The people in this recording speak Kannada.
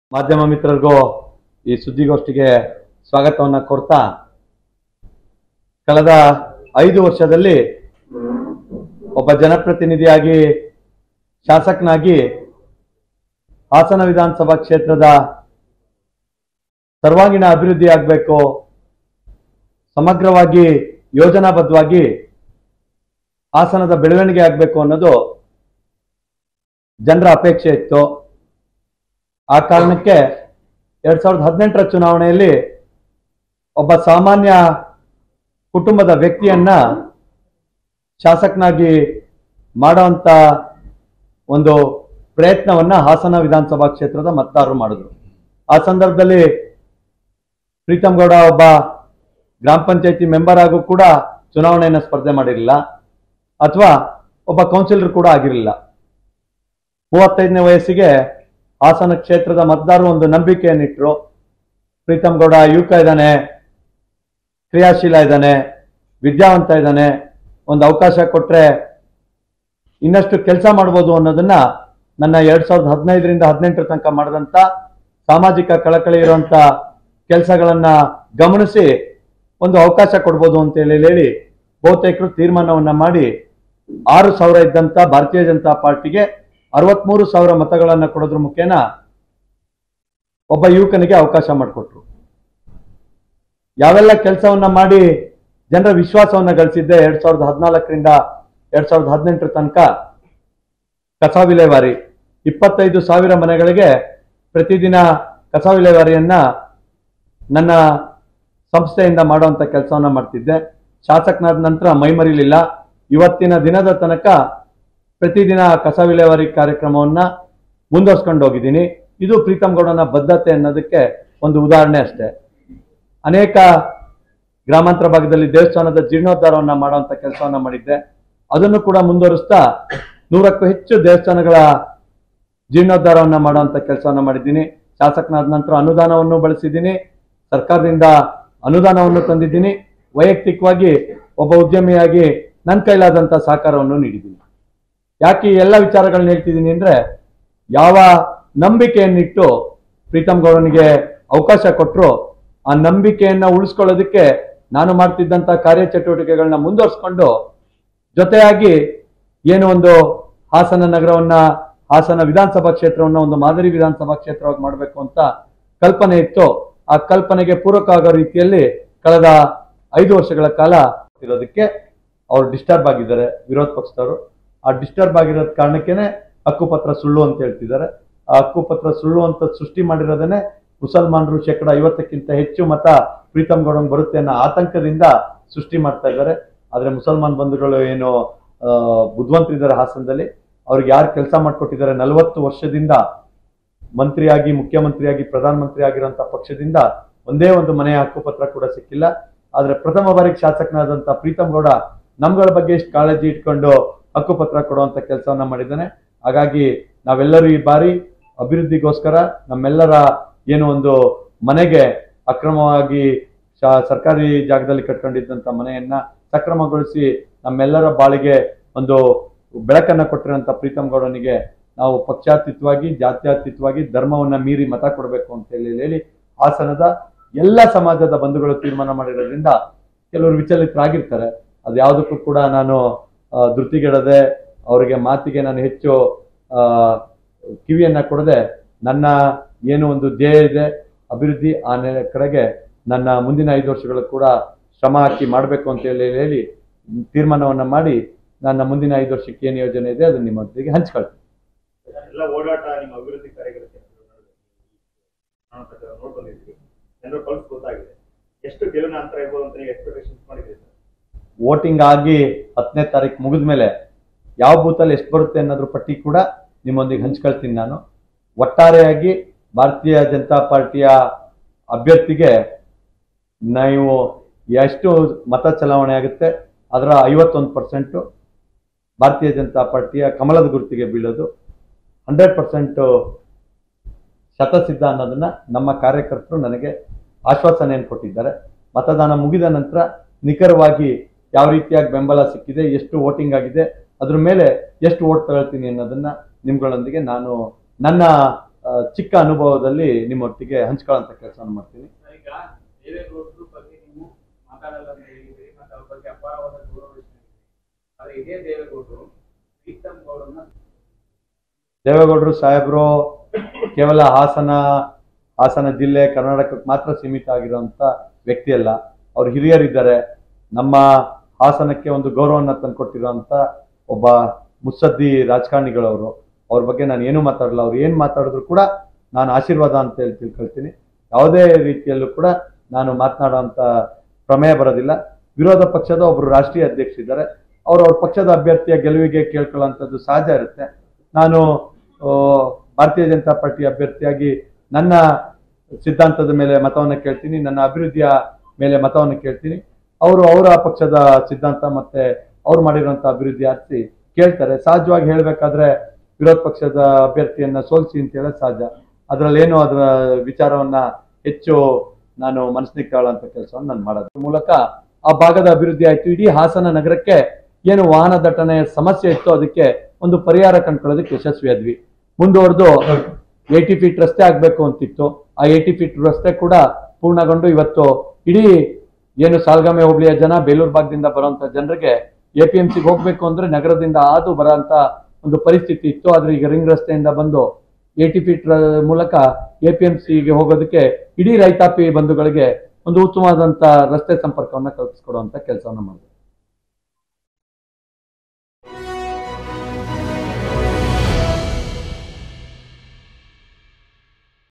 ಮಾಧ್ಯಮ ಮಿತ್ರರಿಗೂ ಈ ಸುದ್ದಿಗೋಷ್ಠಿಗೆ ಸ್ವಾಗತವನ್ನ ಕೋರ್ತಾ ಕಳೆದ ಐದು ವರ್ಷದಲ್ಲಿ ಒಬ್ಬ ಜನಪ್ರತಿನಿಧಿಯಾಗಿ ಶಾಸಕನಾಗಿ ಹಾಸನ ವಿಧಾನಸಭಾ ಕ್ಷೇತ್ರದ ಸರ್ವಾಂಗೀಣ ಅಭಿವೃದ್ಧಿ ಆಗಬೇಕು ಸಮಗ್ರವಾಗಿ ಯೋಜನಾಬದ್ಧವಾಗಿ ಹಾಸನದ ಬೆಳವಣಿಗೆ ಆಗಬೇಕು ಅನ್ನೋದು ಜನರ ಅಪೇಕ್ಷೆ ಇತ್ತು ಆ ಕಾರಣಕ್ಕೆ ಎರಡ್ ಸಾವಿರದ ಹದಿನೆಂಟರ ಚುನಾವಣೆಯಲ್ಲಿ ಒಬ್ಬ ಸಾಮಾನ್ಯ ಕುಟುಂಬದ ವ್ಯಕ್ತಿಯನ್ನ ಶಾಸಕನಾಗಿ ಮಾಡುವಂತ ಒಂದು ಪ್ರಯತ್ನವನ್ನ ಹಾಸನ ವಿಧಾನಸಭಾ ಕ್ಷೇತ್ರದ ಮತದಾರರು ಮಾಡಿದ್ರು ಆ ಸಂದರ್ಭದಲ್ಲಿ ಪ್ರೀತಮ್ ಗೌಡ ಒಬ್ಬ ಗ್ರಾಮ ಪಂಚಾಯತಿ ಮೆಂಬರ್ ಆಗು ಕೂಡ ಚುನಾವಣೆಯನ್ನ ಸ್ಪರ್ಧೆ ಮಾಡಿರಲಿಲ್ಲ ಅಥವಾ ಒಬ್ಬ ಕೌನ್ಸಿಲರ್ ಕೂಡ ಆಗಿರಲಿಲ್ಲ ಮೂವತ್ತೈದನೇ ವಯಸ್ಸಿಗೆ ಹಾಸನ ಕ್ಷೇತ್ರದ ಮತದಾರರು ಒಂದು ನಂಬಿಕೆಯನ್ನಿಟ್ರು ಪ್ರೀತಮ್ ಗೌಡ ಯುವಕ ಇದ್ದಾನೆ ಕ್ರಿಯಾಶೀಲ ಇದ್ದಾನೆ ವಿದ್ಯಾವಂತ ಇದ್ದಾನೆ ಒಂದು ಅವಕಾಶ ಕೊಟ್ರೆ ಇನ್ನಷ್ಟು ಕೆಲಸ ಮಾಡ್ಬೋದು ಅನ್ನೋದನ್ನ ನನ್ನ ಎರಡ್ ಸಾವಿರದ ಹದಿನೈದರಿಂದ ಹದಿನೆಂಟರ ತನಕ ಮಾಡಿದಂತ ಸಾಮಾಜಿಕ ಕಳಕಳಿ ಇರುವಂತ ಕೆಲಸಗಳನ್ನ ಗಮನಿಸಿ ಒಂದು ಅವಕಾಶ ಕೊಡ್ಬೋದು ಅಂತ ಹೇಳಿ ಹೇಳಿ ಬಹುತೇಕರು ತೀರ್ಮಾನವನ್ನ ಮಾಡಿ ಆರು ಸಾವಿರ ಇದ್ದಂತ ಭಾರತೀಯ ಜನತಾ ಪಾರ್ಟಿಗೆ ಅರವತ್ಮೂರು ಸಾವಿರ ಮತಗಳನ್ನ ಕೊಡೋದ್ರ ಮುಖೇನ ಒಬ್ಬ ಯುವಕನಿಗೆ ಅವಕಾಶ ಮಾಡಿಕೊಟ್ರು ಯಾವೆಲ್ಲ ಕೆಲಸವನ್ನ ಮಾಡಿ ಜನರ ವಿಶ್ವಾಸವನ್ನ ಗಳಿಸಿದ್ದೆ ಎರಡ್ ಸಾವಿರದ ಹದಿನಾಲ್ಕರಿಂದ ಎರಡ್ ಸಾವಿರದ ಹದಿನೆಂಟರ ತನಕ ಕಸ ವಿಲೇವಾರಿ ಇಪ್ಪತ್ತೈದು ಸಾವಿರ ಮನೆಗಳಿಗೆ ಪ್ರತಿದಿನ ಕಸ ವಿಲೇವಾರಿಯನ್ನ ನನ್ನ ಸಂಸ್ಥೆಯಿಂದ ಮಾಡುವಂತ ಕೆಲಸವನ್ನ ಮಾಡ್ತಿದ್ದೆ ಶಾಸಕನಾದ ನಂತರ ಮೈಮರಿಲಿಲ್ಲ ಇವತ್ತಿನ ದಿನದ ತನಕ ಪ್ರತಿದಿನ ಕಸ ವಿಲೇವಾರಿ ಕಾರ್ಯಕ್ರಮವನ್ನ ಮುಂದುವರ್ಸ್ಕೊಂಡು ಹೋಗಿದ್ದೀನಿ ಇದು ಪ್ರೀತಮ್ ಗೌಡನ ಬದ್ಧತೆ ಅನ್ನೋದಕ್ಕೆ ಒಂದು ಉದಾಹರಣೆ ಅಷ್ಟೇ ಅನೇಕ ಗ್ರಾಮಾಂತರ ಭಾಗದಲ್ಲಿ ದೇವಸ್ಥಾನದ ಜೀರ್ಣೋದ್ಧಾರವನ್ನ ಮಾಡುವಂತ ಕೆಲಸವನ್ನ ಮಾಡಿದ್ದೆ ಅದನ್ನು ಕೂಡ ಮುಂದುವರಿಸ್ತಾ ನೂರಕ್ಕೂ ಹೆಚ್ಚು ದೇವಸ್ಥಾನಗಳ ಜೀರ್ಣೋದ್ಧಾರವನ್ನ ಮಾಡುವಂತ ಕೆಲಸವನ್ನ ಮಾಡಿದ್ದೀನಿ ಶಾಸಕನಾದ ನಂತರ ಅನುದಾನವನ್ನು ಬಳಸಿದ್ದೀನಿ ಸರ್ಕಾರದಿಂದ ಅನುದಾನವನ್ನು ತಂದಿದ್ದೀನಿ ವೈಯಕ್ತಿಕವಾಗಿ ಒಬ್ಬ ಉದ್ಯಮಿಯಾಗಿ ನನ್ನ ಕೈಲಾದಂತ ಸಹಕಾರವನ್ನು ನೀಡಿದ್ದೀನಿ ಯಾಕೆ ಈ ಎಲ್ಲ ವಿಚಾರಗಳನ್ನ ಹೇಳ್ತಿದ್ದೀನಿ ಅಂದ್ರೆ ಯಾವ ನಂಬಿಕೆಯನ್ನಿಟ್ಟು ಪ್ರೀತಮ್ ಗೌಡನಿಗೆ ಅವಕಾಶ ಕೊಟ್ಟರು ಆ ನಂಬಿಕೆಯನ್ನ ಉಳಿಸ್ಕೊಳ್ಳೋದಕ್ಕೆ ನಾನು ಮಾಡ್ತಿದ್ದಂತ ಕಾರ್ಯಚಟುವಟಿಕೆಗಳನ್ನ ಮುಂದುವರಿಸ್ಕೊಂಡು ಜೊತೆಯಾಗಿ ಏನು ಒಂದು ಹಾಸನ ನಗರವನ್ನ ಹಾಸನ ವಿಧಾನಸಭಾ ಕ್ಷೇತ್ರವನ್ನ ಒಂದು ಮಾದರಿ ವಿಧಾನಸಭಾ ಕ್ಷೇತ್ರವಾಗಿ ಮಾಡಬೇಕು ಅಂತ ಕಲ್ಪನೆ ಇತ್ತು ಆ ಕಲ್ಪನೆಗೆ ಪೂರಕ ಆಗೋ ರೀತಿಯಲ್ಲಿ ಕಳೆದ ಐದು ವರ್ಷಗಳ ಕಾಲ ಇರೋದಕ್ಕೆ ಅವ್ರು ಡಿಸ್ಟರ್ಬ್ ಆಗಿದ್ದಾರೆ ವಿರೋಧ ಪಕ್ಷದವರು ಆ ಡಿಸ್ಟರ್ಬ್ ಆಗಿರೋದ್ ಕಾರಣಕ್ಕೇನೆ ಹಕ್ಕುಪತ್ರ ಸುಳ್ಳು ಅಂತ ಹೇಳ್ತಿದ್ದಾರೆ ಆ ಹಕ್ಕುಪತ್ರ ಸುಳ್ಳು ಅಂತ ಸೃಷ್ಟಿ ಮಾಡಿರೋದನ್ನೇ ಮುಸಲ್ಮಾನರು ಶೇಕಡ ಐವತ್ತಕ್ಕಿಂತ ಹೆಚ್ಚು ಮತ ಪ್ರೀತಮ್ ಗೌಡಂಗ್ ಬರುತ್ತೆ ಅನ್ನೋ ಆತಂಕದಿಂದ ಸೃಷ್ಟಿ ಮಾಡ್ತಾ ಇದ್ದಾರೆ ಆದ್ರೆ ಮುಸಲ್ಮಾನ್ ಬಂಧುಗಳು ಏನು ಆ, ಬುದ್ಧಿವಂತರಿದ್ದಾರೆ ಹಾಸನದಲ್ಲಿ ಅವ್ರಿಗೆ ಯಾರು ಕೆಲಸ ಮಾಡ್ಕೊಟ್ಟಿದ್ದಾರೆ ನಲವತ್ತು ವರ್ಷದಿಂದ ಮಂತ್ರಿಯಾಗಿ ಮುಖ್ಯಮಂತ್ರಿಯಾಗಿ ಪ್ರಧಾನಮಂತ್ರಿ ಆಗಿರುವಂತ ಪಕ್ಷದಿಂದ ಒಂದೇ ಒಂದು ಮನೆಯ ಹಕ್ಕುಪತ್ರ ಕೂಡ ಸಿಕ್ಕಿಲ್ಲ ಆದ್ರೆ ಪ್ರಥಮ ಬಾರಿಗೆ ಶಾಸಕನಾದಂತ ಪ್ರೀತಮ್ ಗೌಡ ನಮ್ಗಳ ಬಗ್ಗೆ ಎಷ್ಟು ಕಾಳಜಿ ಇಟ್ಕೊಂಡು ಹಕ್ಕುಪತ್ರ ಕೊಡುವಂತ ಕೆಲಸವನ್ನ ಮಾಡಿದ್ದಾನೆ ಹಾಗಾಗಿ ನಾವೆಲ್ಲರೂ ಈ ಬಾರಿ ಅಭಿವೃದ್ಧಿಗೋಸ್ಕರ ನಮ್ಮೆಲ್ಲರ ಏನು ಒಂದು ಮನೆಗೆ ಅಕ್ರಮವಾಗಿ ಶಾ- ಸರ್ಕಾರಿ ಜಾಗದಲ್ಲಿ ಕಟ್ಕೊಂಡಿದ್ದಂತ ಮನೆಯನ್ನ ಸಕ್ರಮಗೊಳಿಸಿ ನಮ್ಮೆಲ್ಲರ ಬಾಳಿಗೆ ಒಂದು ಬೆಳಕನ್ನ ಕೊಟ್ಟಿರೋಂಥ ಪ್ರೀತಮ್ ಗೌಡನಿಗೆ ನಾವು ಪಕ್ಷಾತೀತವಾಗಿ ಜಾತ್ಯತೀತವಾಗಿ ಧರ್ಮವನ್ನ ಮೀರಿ ಮತ ಕೊಡಬೇಕು ಅಂತ ಹೇಳಿ ಹೇಳಿ ಹಾಸನದ ಎಲ್ಲ ಸಮಾಜದ ಬಂಧುಗಳು ತೀರ್ಮಾನ ಮಾಡಿರೋದ್ರಿಂದ ಕೆಲವರು ವಿಚಲಿತರಾಗಿರ್ತಾರೆ ಅದು ಯಾವುದಕ್ಕೂ ಕೂಡ ನಾನು ಆ, ಧೃತಿಗೆಡದೆ ಅವರಿಗೆ ಮಾತಿಗೆ ನಾನು ಹೆಚ್ಚು ಆ, ಕಿವಿಯನ್ನ ಕೊಡದೆ ನನ್ನ ಏನು ಒಂದು ಧ್ಯೇಯ ಇದೆ ಅಭಿವೃದ್ಧಿ ಆ ನೆ- ಕಡೆಗೆ ನನ್ನ ಮುಂದಿನ ಐದು ವರ್ಷಗಳು ಕೂಡ ಶ್ರಮ ಹಾಕಿ ಮಾಡಬೇಕು ಅಂತ ಹೇಳಿ ಹೇಳಿ ತೀರ್ಮಾನವನ್ನ ಮಾಡಿ ನನ್ನ ಮುಂದಿನ ಐದು ವರ್ಷಕ್ಕೆ ಏನು ಯೋಜನೆ ಇದೆ ಅದನ್ನ ನಿಮ್ಮೊಂದಿಗೆ ಹಂಚ್ಕೊಳ್ತೀನಿ ಎಲ್ಲ ಓಡಾಟ ನಿಮ್ಮ ಅಭಿವೃದ್ಧಿ ಕಾರ್ಯಗಳ ನೋಡ್ಕೊಂಡಿದ್ದೀವಿ ಜನರು ಪಲ್ಸ್ ಗೊತ್ತಾಗಿದೆ ಎಷ್ಟು ಗೆಲುವಿನ ಅಂತರ ಇರ್ಬೋದು ಅಂತ ನೀವು ಎಕ್ಸ್ಪೆಕ್ಟೇಷನ್ಸ್ ಮಾಡಿದ್ದೀರಿ ಸರ್ ವೋಟಿಂಗ್ ಆಗಿ ಹತ್ತನೇ ತಾರೀಕು ಮುಗಿದ ಮೇಲೆ ಯಾವ ಬೂತಲ್ಲಿ ಎಷ್ಟು ಬರುತ್ತೆ ಅನ್ನೋದ್ರ ಪಟ್ಟಿ ಕೂಡ ನಿಮ್ಮೊಂದಿಗೆ ಹಂಚ್ಕೊಳ್ತೀನಿ ನಾನು ಒಟ್ಟಾರೆಯಾಗಿ ಭಾರತೀಯ ಜನತಾ ಪಾರ್ಟಿಯ ಅಭ್ಯರ್ಥಿಗೆ ನೀವು ಎಷ್ಟು ಮತ ಚಲಾವಣೆ ಆಗುತ್ತೆ ಅದರ ಐವತ್ತೊಂದು ಪರ್ಸೆಂಟು ಭಾರತೀಯ ಜನತಾ ಪಾರ್ಟಿಯ ಕಮಲದ ಗುರುತಿಗೆ ಬೀಳೋದು ಹಂಡ್ರೆಡ್ ಪರ್ಸೆಂಟು ಶತಸಿದ್ಧ ಅನ್ನೋದನ್ನ ನಮ್ಮ ಕಾರ್ಯಕರ್ತರು ನನಗೆ ಆಶ್ವಾಸನೆಯನ್ನು ಕೊಟ್ಟಿದ್ದಾರೆ ಮತದಾನ ಮುಗಿದ ನಂತರ ನಿಖರವಾಗಿ ಯಾವ ರೀತಿಯಾಗಿ ಬೆಂಬಲ ಸಿಕ್ಕಿದೆ ಎಷ್ಟು ವೋಟಿಂಗ್ ಆಗಿದೆ ಅದ್ರ ಮೇಲೆ ಎಷ್ಟು ವೋಟ್ ತಗೊಳ್ತೀನಿ ಅನ್ನೋದನ್ನ ನಿಮ್ಗಳೊಂದಿಗೆ ನಾನು ನನ್ನ ಆ, ಚಿಕ್ಕ ಅನುಭವದಲ್ಲಿ ನಿಮ್ಮೊಟ್ಟಿಗೆ ಹಂಚ್ಕೊಳ್ಳೋಂಥ ಕೆಲಸವನ್ನು ಮಾಡ್ತೀನಿ ಈಗ ದೇವೇಗೌಡರ ಬಗ್ಗೆ ನೀವು ಮಾತಾಡಲ್ಲ ಅಂತ ಹೇಳಿದ್ರಿ ಮತ್ತೆ ಅವ್ರ ಬಗ್ಗೆ ಅಪಾರವಾದ ಗೌರವ ಇಟ್ಕೊಂಡಿದ್ರಿ. ಆದ್ರೆ ಇದೇ ದೇವೇಗೌಡರು ಪ್ರೀತಮ್ ಗೌಡರನ್ನ ದೇವೇಗೌಡರು ಸಾಹೇಬರು ಕೇವಲ ಹಾಸನ ಹಾಸನ ಜಿಲ್ಲೆ ಕರ್ನಾಟಕಕ್ಕೆ ಮಾತ್ರ ಸೀಮಿತ ಆಗಿರುವಂತ ವ್ಯಕ್ತಿ ಅಲ್ಲ ಅವ್ರು ಹಿರಿಯರಿದ್ದಾರೆ ನಮ್ಮ ಹಾಸನಕ್ಕೆ ಒಂದು ಗೌರವವನ್ನು ತಂದುಕೊಟ್ಟಿರುವಂತ ಒಬ್ಬ ಮುತ್ಸದ್ದಿ ರಾಜಕಾರಣಿಗಳವರು ಅವ್ರ ಬಗ್ಗೆ ನಾನು ಏನು ಮಾತಾಡಲ್ಲ ಅವ್ರು ಏನು ಮಾತಾಡಿದ್ರು ಕೂಡ ನಾನು ಆಶೀರ್ವಾದ ಅಂತ ಹೇಳಿ ತಿಳ್ಕೊಳ್ತೀನಿ ಯಾವುದೇ ರೀತಿಯಲ್ಲೂ ಕೂಡ ನಾನು ಮಾತನಾಡುವಂತ ಪ್ರಮೇಯ ಬರೋದಿಲ್ಲ ವಿರೋಧ ಪಕ್ಷದ ಒಬ್ಬರು ರಾಷ್ಟ್ರೀಯ ಅಧ್ಯಕ್ಷರಿದ್ದಾರೆ ಅವ್ರು ಅವ್ರ ಪಕ್ಷದ ಅಭ್ಯರ್ಥಿಯ ಗೆಲುವಿಗೆ ಕೇಳ್ಕೊಳ್ಳುವಂಥದ್ದು ಸಹಜ ಇರುತ್ತೆ ನಾನು ಆ, ಭಾರತೀಯ ಜನತಾ ಪಾರ್ಟಿ ಅಭ್ಯರ್ಥಿಯಾಗಿ ನನ್ನ ಸಿದ್ಧಾಂತದ ಮೇಲೆ ಮತವನ್ನು ಕೇಳ್ತೀನಿ ನನ್ನ ಅಭಿವೃದ್ಧಿಯ ಮೇಲೆ ಮತವನ್ನು ಕೇಳ್ತೀನಿ ಅವರು ಅವರ ಪಕ್ಷದ ಸಿದ್ಧಾಂತ ಮತ್ತೆ ಅವ್ರು ಮಾಡಿರುವಂತ ಅಭಿವೃದ್ಧಿ ಆರಿಸಿ ಕೇಳ್ತಾರೆ ಸಹಜವಾಗಿ ಹೇಳ್ಬೇಕಾದ್ರೆ ವಿರೋಧ ಪಕ್ಷದ ಅಭ್ಯರ್ಥಿಯನ್ನ ಸೋಲಿಸಿ ಅಂತ ಹೇಳೋದು ಸಹಜ ಅದರಲ್ಲೇನು ಅದರ ವಿಚಾರವನ್ನ ಹೆಚ್ಚು ನಾನು ಮನಸ್ಸಿಗೆ ತಗೊಳ್ಳೋಂಥ ಕೆಲಸವನ್ನು ನಾನು ಮಾಡೋದ್ರ ಮೂಲಕ ಆ ಭಾಗದ ಅಭಿವೃದ್ಧಿ ಆಯ್ತು ಇಡೀ ಹಾಸನ ನಗರಕ್ಕೆ ಏನು ವಾಹನ ದಟ್ಟಣೆಯ ಸಮಸ್ಯೆ ಇತ್ತು ಅದಕ್ಕೆ ಒಂದು ಪರಿಹಾರ ಕಂಡ್ಕೊಳ್ಳೋದಕ್ಕೆ ಯಶಸ್ವಿಯಾದ್ವಿ ಮುಂದುವರೆದು ಏಯ್ಟಿ ಫೀಟ್ ರಸ್ತೆ ಆಗ್ಬೇಕು ಅಂತಿತ್ತು ಆ ಏಯ್ಟಿ ಫೀಟ್ ರಸ್ತೆ ಕೂಡ ಪೂರ್ಣಗೊಂಡು ಇವತ್ತು ಇಡೀ ಏನು ಸಾಲ್ಗಾಮೆ ಹೋಬಳಿಯ ಜನ ಬೇಲೂರು ಭಾಗದಿಂದ ಬರುವಂತ ಜನರಿಗೆ ಎ ಪಿ ಎಂ ಸಿಗೆ ಹೋಗ್ಬೇಕು ಅಂದ್ರೆ ನಗರದಿಂದ ಹಾದು ಬರೋಂತ ಒಂದು ಪರಿಸ್ಥಿತಿ ಇತ್ತು ಆದ್ರೆ ಈಗ ರಿಂಗ್ ರಸ್ತೆಯಿಂದ ಬಂದು ಏಯ್ಟಿ ಫೀಟ್ ಮೂಲಕ ಎ ಪಿ ಎಂ ಸಿಗೆ ಹೋಗೋದಕ್ಕೆ ಇಡೀ ರೈತಾಪಿ ಬಂಧುಗಳಿಗೆ ಒಂದು ಉತ್ತಮವಾದಂತ ರಸ್ತೆ ಸಂಪರ್ಕವನ್ನ ಕಲ್ಪಿಸ್ಕೊಡುವಂತ ಕೆಲಸವನ್ನ ಮಾಡಿದೆ